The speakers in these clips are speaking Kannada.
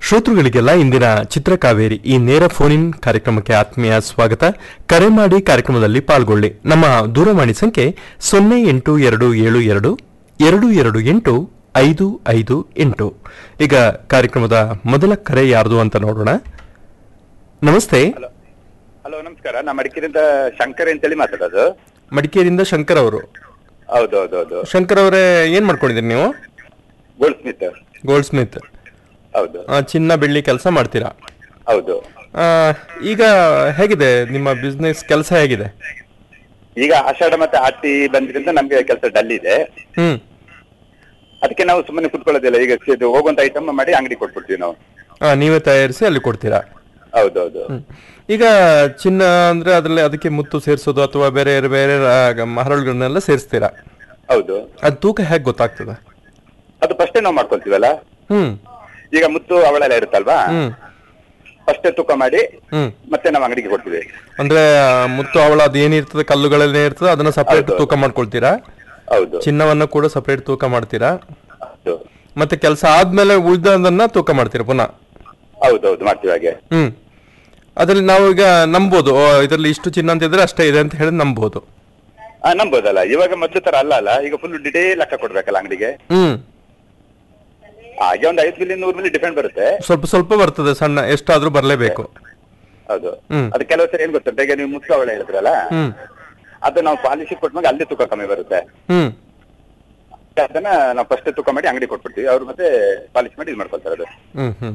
ಶ್ರೋತೃಗಳಿಗೆಲ್ಲ ಇಂದಿನ ಚಿತ್ರಕಾವೇರಿ ಈ ನೇರ ಫೋನ್ ಇನ್ ಕಾರ್ಯಕ್ರಮಕ್ಕೆ ಆತ್ಮೀಯ ಸ್ವಾಗತ ಕರೆ ಮಾಡಿ ಕಾರ್ಯಕ್ರಮದಲ್ಲಿ ಪಾಲ್ಗೊಳ್ಳಿ ನಮ್ಮ ದೂರವಾಣಿ ಸಂಖ್ಯೆ ಸೊನ್ನೆ ಎಂಟು ಎರಡು ಏಳು ಎರಡು ಎರಡು ಎರಡು ಎಂಟು ಐದು ಐದು ಎಂಟು ಈಗ ಕಾರ್ಯಕ್ರಮದ ಮೊದಲ ಕರೆ ಯಾರ್ದು ಅಂತ ನೋಡೋಣ ನಮಸ್ತೆ ಹಲೋ ಹಲೋ ನಮಸ್ಕಾರ ನಾ ಮಡಿಕೇರಿಯಿಂದ ಶಂಕರ್ ಅಂತೇಳಿ ಮಾತಾಡೋದು ಮಡಿಕೇರಿಯಿಂದ ಶಂಕರ್ ಅವರು ಹೌದು ಹೌದು ಹೌದು ಶಂಕರ್ ಅವರೇ ಏನ್ ಮಾಡ್ಕೊಂಡಿದ್ದೀರಿ ನೀವು ಗೋಲ್ಡ್ ಸ್ಮಿತ್ ಗೋಲ್ಡ್ ಸ್ಮಿತ್ ಹೌದು ಆ, ಚಿನ್ನ ಬೆಳ್ಳಿ ಕೆಲಸ ಮಾಡ್ತೀರಾ ಹೌದು ಆ, ಈಗ ಹೇಗಿದೆ ನಿಮ್ಮ ಬಿಸ್ನೆಸ್ ಕೆಲಸ ಹೇಗಿದೆ ಈಗ ಆಷಾಢ ಮತ್ತೆ ಆಟಿ ಬಂದ್ರಿಂದ ನಮ್ಗೆ ಕೆಲಸ ಡಲ್ ಇದೆ ಹ್ಮ್ ಅದಕ್ಕೆ ನಾವು ಸುಮ್ಮನೆ ಕುತ್ಕೊಳ್ಳೋದಿಲ್ಲ ಈಗ ಇದು ಹೋಗುವಂತ ಐಟಮ್ ಮಾಡಿ ಅಂಗಡಿ ಕೊಟ್ಬಿಡ್ತೀವಿ ನಾವು ಆ, ನೀವೇ ತಯಾರಿಸಿ ಅಲ್ಲಿ ಕೊಡ್ತೀರಾ ಹೌದು ಹೌದು ಹ್ಮ್. ಈಗ ಚಿನ್ನ ಅಂದ್ರೆ ಅದ್ರಲ್ಲಿ ಅದಕ್ಕೆ ಮುತ್ತು ಸೇರಿಸೋದು ಅಥವಾ ಬೇರೆ ಬೇರೆ ಮಹರಳುಗಳನ್ನೆಲ್ಲ ಸೇರಿಸ್ತೀರಾ ಹೌದು ಅದು ತೂಕ ಹೇಗೆ ಗೊತ್ತಾಗ್ತದೆ ಅದು ಫಸ್ಟೇ ನಾವು ಮಾಡ್ಕೊಳ್ತೀವಲ್ಲ ಹ್ಮ್ ಈಗ ಮುತ್ತು ಅವಳೆಲ್ಲ ಇರುತ್ತಲ್ವಾ ಹ್ಮ್ ಫಸ್ಟೇ ತೂಕ ಮಾಡಿ ಹ್ಮ್ ಮತ್ತೆ ನಾವು ಅಂಗಡಿಗೆ ಕೊಡ್ತೀವಿ ಅಂದ್ರೆ ಆ, ಮುತ್ತು ಅವಳ ಅದು ಏನಿರ್ತದೆ ಕಲ್ಲುಗಳನ್ನೇ ಇರ್ತದೆ ಅದನ್ನ ಸಪರೇಟ್ ಹೌದು. ತೂಕ ಮಾಡ್ಕೊಳ್ತೀರಾ ಹೌದು ಚಿನ್ನವನ್ನ ಕೂಡ ಸಪರೇಟ್ ತೂಕ ಮಾಡ್ತೀರಾ ಹೌದು ಮತ್ತೆ ಕೆಲಸ ಆದ್ಮೇಲೆ ಉಳ್ದದನ್ನ ತೂಕ ಮಾಡ್ತೀರಾ ಪುನಃ ಹೌದು ಹೌದು ಮಾಡ್ತೀವಿ ಹಾಗೆ ಹ್ಮ್ ಅದ್ರಲ್ಲಿ ನಾವು ಈಗ ನಂಬೋದು ಓ, ಇದ್ರಲ್ಲಿ ಇಷ್ಟು ಚಿನ್ನ ಅಂತ ಇದ್ರೆ ಅಷ್ಟೇ ಇದೆ ಅಂತ ಹೇಳಿ ನಂಬೋದು ಆ, ನಂಬೋದಲ್ಲ ಇವಾಗ ಮೊದ್ಲು ತರ ಅಲ್ಲ ಅಲ್ಲ ಈಗ ಫುಲ್ ಡಿಟೇಲ್ ಲೆಕ್ಕ ಕೊಡ್ಬೇಕಲ್ಲ ಅಂಗಡಿಗೆ ಹ್ಮ್ ಹಾಗೆ ಒಂದು ಐದು ಮಿಲಿ ನೂರು ಮಿಲಿ ಡಿಫೆಂಡ್ ಬರುತ್ತೆ ಸ್ವಲ್ಪ ಸ್ವಲ್ಪ ಬರ್ತದೆ ಸಣ್ಣ ಎಷ್ಟಾದ್ರೂ ಬರಲೇಬೇಕು ಹೌದು ಹ್ಮ್. ಅದು ಕೆಲವು ಸರಿ ಏನ್ ಗೊತ್ತುಂಟ ಈಗ ನೀವು ಮುತ್ತು ಅವಳೆ ಹೇಳಿದ್ರಲ್ಲ ಹ್ಮ್ ಅದು ನಾವು ಪಾಲಿಸಿ ಕೊಟ್ಟಾಗ ಅಲ್ಲಿ ತೂಕ ಕಮ್ಮಿ ಬರುತ್ತೆ ಹ್ಮ್ ಅದನ್ನ ನಾವು ಫಸ್ಟ್ ತೂಕ ಮಾಡಿ ಅಂಗಡಿ ಕೊಟ್ಬಿಡ್ತೀವಿ ಅವ್ರು ಮತ್ತೆ ಪಾಲಿಶ್ ಮಾಡಿ ಇದು ಮಾಡ್ಕೊಳ್ತಾರೆ ಅದು ಹ್ಮ್ ಹ್ಮ್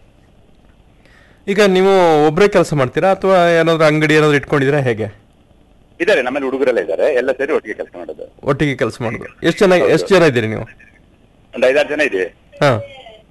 ಈಗ ನೀವು ಒಬ್ಬರೇ ಕೆಲಸ ಮಾಡ್ತೀರಾ ಅಥವಾ ಏನಾದ್ರು ಅಂಗಡಿ ಏನಾದ್ರು ಇಟ್ಕೊಂಡಿದ್ದೀರಾ ಹೇಗೆ ಇದಾರೆ ನಮ್ಮಲ್ಲಿ ಹುಡುಗರೆಲ್ಲ ಇದ್ದಾರೆ ಎಲ್ಲ ಸೇರಿ ಒಟ್ಟಿಗೆ ಕೆಲಸ ಮಾಡೋದು ಒಟ್ಟಿಗೆ ಕೆಲಸ ಮಾಡೋದು ಎಷ್ಟು ಜನ ಎಷ್ಟು ಜನ ಇದ್ದೀರಿ ನೀವು ಒಂದು ಐದಾರು ಜನ ಇದೀವಿ ಹಾ